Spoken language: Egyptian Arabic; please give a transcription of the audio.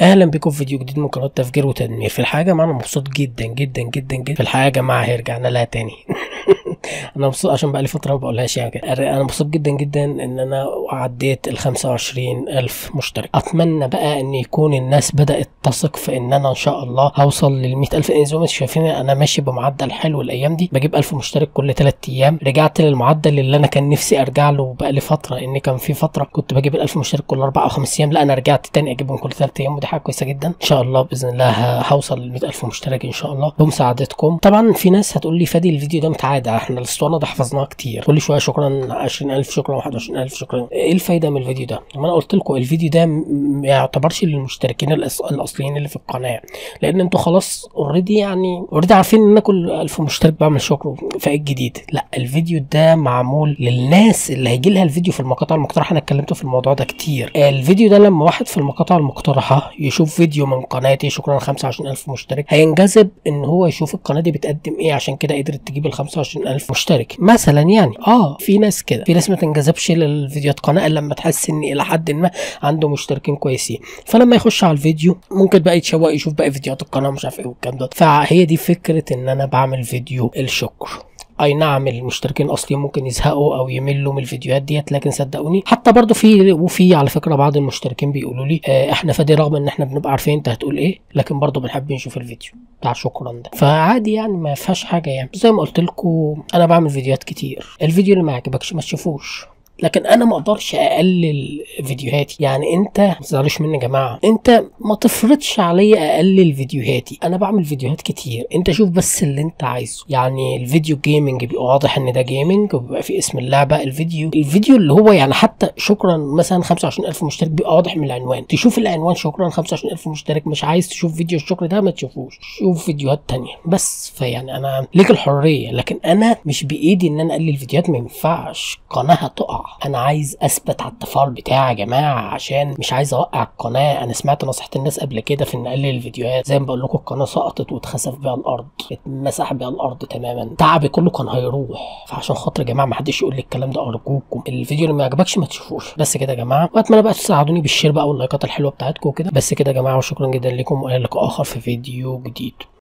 اهلا بكم في فيديو جديد من قناه تفجير وتدمير في الحقيقه يا جماعه انا مبسوط جدا جدا جدا جدا في الحقيقه يا جماعه هي رجعنا لها تاني انا مبسوط عشان بقالي فتره ما بقولهاش يعني كده. انا مبسوط جدا جدا ان انا عديت ال 25 الف مشترك اتمنى بقى ان يكون الناس بدات تثق في ان انا ان شاء الله هوصل لل 100 الف زي ما انتم شايفين انا ماشي بمعدل حلو الايام دي بجيب 1000 مشترك كل 3 ايام رجعت للمعدل اللي انا كان نفسي ارجع له بقالي فتره ان كان في فتره كنت بجيب ال 1000 مشترك كل 4 او 5 ايام لا انا رجعت تاني اجيبهم كل 3 ايام ودي حاجه كويسه جدا ان شاء الله باذن الله ه- هوصل لل 100 الف مشترك ان شاء الله بمساعدتكم طبعا في ناس هتقول لي فادي الفيديو ده متعاده احنا الاسطوانه ده حفظناها كتير كل شويه شكرا 20000 شكرا 21000 شكرا ايه الفايده من الفيديو ده ما انا قلت لكم الفيديو ده م- ما يعتبرش للمشتركين الأص- الاصليين اللي في القناه لان انتوا خلاص اوريدي يعني اوريدي عارفين ان انا كل 1000 مشترك بعمل شكر فايه الجديد لا الفيديو ده معمول للناس اللي هيجي لها الفيديو في المقاطع المقترحه انا اتكلمت في الموضوع ده كتير الفيديو ده لما واحد في المقاطع المقترحه يشوف فيديو من قناتي شكرا 25000 مشترك هينجذب ان هو يشوف القناه دي بتقدم ايه عشان كده قدرت تجيب ال 25000 مشترك مثلا يعني اه في ناس كده في ناس ما تنجذبش للفيديوهات قناه الا لما تحس ان الى حد ما عنده مشتركين كويسين فلما يخش على الفيديو ممكن بقى يتشوق يشوف بقى فيديوهات القناه مش عارف ايه والكلام ده فهي دي فكره ان انا بعمل فيديو الشكر اي نعم المشتركين الاصليين ممكن يزهقوا او يملوا من الفيديوهات ديت لكن صدقوني حتى برضو في وفي على فكره بعض المشتركين بيقولوا لي آه احنا فادي رغم ان احنا بنبقى عارفين انت هتقول ايه لكن برضو بنحب نشوف الفيديو بتاع شكرا ده فعادي يعني ما فيهاش حاجه يعني زي ما قلت لكم انا بعمل فيديوهات كتير الفيديو اللي ما يعجبكش ما تشوفوش لكن انا ما اقدرش اقلل فيديوهاتي يعني انت ما تزعلوش مني يا جماعه انت ما تفرضش عليا اقلل فيديوهاتي انا بعمل فيديوهات كتير انت شوف بس اللي انت عايزه يعني الفيديو جيمنج بيبقى واضح ان ده جيمنج وبيبقى في اسم اللعبه الفيديو الفيديو اللي هو يعني حتى شكرا مثلا 25000 مشترك بيبقى واضح من العنوان تشوف العنوان شكرا 25000 مشترك مش عايز تشوف فيديو الشكر ده ما تشوفوش شوف فيديوهات تانية بس فيعني انا ليك الحريه لكن انا مش بايدي ان انا اقلل فيديوهات ما ينفعش قناه هتقع انا عايز اثبت على التفاعل بتاعي يا جماعه عشان مش عايز اوقع القناه انا سمعت نصيحه الناس قبل كده في ان اقلل الفيديوهات زي ما بقول لكم القناه سقطت واتخسف بيها الارض اتمسح بيها الارض تماما تعبي كله كان هيروح فعشان خاطر يا جماعه ما حدش يقول لي الكلام ده ارجوكم الفيديو اللي ما يعجبكش ما تشوفوش بس كده يا جماعه واتمنى بقى تساعدوني بالشير بقى واللايكات الحلوه بتاعتكم وكده بس كده يا جماعه وشكرا جدا لكم والى لقاء اخر في فيديو جديد